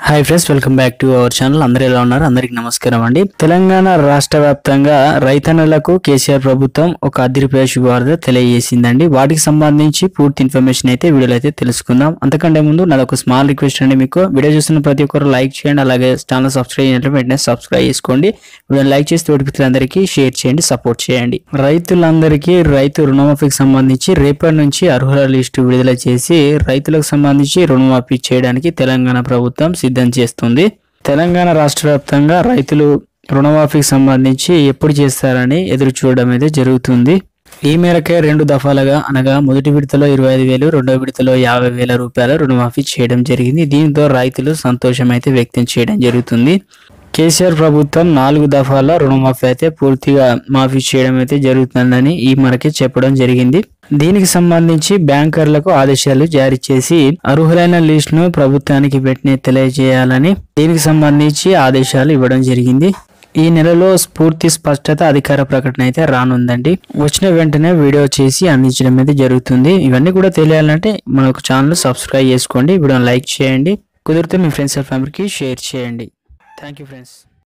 hi friends welcome back to our channel అందరూ ఎలా ఉన్నారు అందరికి నమస్కారం అండి తెలంగాణ రాష్ట్ర వ్యాప్తంగా రైతన్నలకు కేసీఆర్ ప్రభుత్వం ఒక అదిరిపోయే శుభవార్త తెలియజేసిందండి వాటికి సంబంధించి పూర్తి ఇన్ఫర్మేషన్ అయితే వీడియోలో అయితే తెలుసుకుందాం అంతకంటే ముందు నాది ఒక స్మాల్ రిక్వెస్ట్ అండి మీకు వీడియో చూస్తున్న ప్రతి ఒక్కరు లైక్ చేయండి అలాగే ఛానల్ సబ్స్క్రైబ్ చేయండి వెంటనే సబ్స్క్రైబ్ చేసుకోండి వీడియో లైక్ చేసి తోటి మిత్రులందరికీ షేర్ చేయండి సపోర్ట్ చేయండి రైతులందరికీ రైతు రుణమాఫీకి సంబంధించి రేపటి నుంచి అర్హుల లిస్టు విడుదల చేసి రైతులకు సంబంధించి రుణమాఫీ చేయడానికి తెలంగాణ ప్రభుత్వం సిద్ధం చేస్తుంది తెలంగాణ రాష్ట్ర వ్యాప్తంగా రైతులు రుణమాఫీకి సంబంధించి ఎప్పుడు చేస్తారని ఎదురు చూడడం అయితే జరుగుతుంది ఈ మేరకే రెండు దఫాలుగా అనగా మొదటి విడతలో ఇరవై ఐదు వేలు రెండో విడతలో యాభై వేల రూపాయల రుణమాఫీ చేయడం జరిగింది దీంతో రైతులు సంతోషం అయితే వ్యక్తం చేయడం జరుగుతుంది కేసీఆర్ ప్రభుత్వం నాలుగు దఫాల రుణమాఫీ అయితే పూర్తిగా మాఫీ చేయడం అయితే జరుగుతుందని ఈ మనకి చెప్పడం జరిగింది దీనికి సంబంధించి బ్యాంకర్లకు ఆదేశాలు జారీ చేసి అర్హులైన లిస్టును ప్రభుత్వానికి వెంటనే తెలియజేయాలని దీనికి సంబంధించి ఆదేశాలు ఇవ్వడం జరిగింది ఈ నెలలో పూర్తి స్పష్టత అధికార ప్రకటన అయితే రానుందండి వచ్చిన వెంటనే వీడియో చేసి అందించడం అయితే జరుగుతుంది ఇవన్నీ కూడా తెలియాలంటే మనకు ఛానల్ సబ్స్క్రైబ్ చేసుకోండి వీడియోని లైక్ చేయండి కుదిరితే మీ ఫ్రెండ్స్ అండ్ ఫ్యామిలీకి షేర్ చేయండి థ్యాంక్ యూ ఫ్రెండ్స్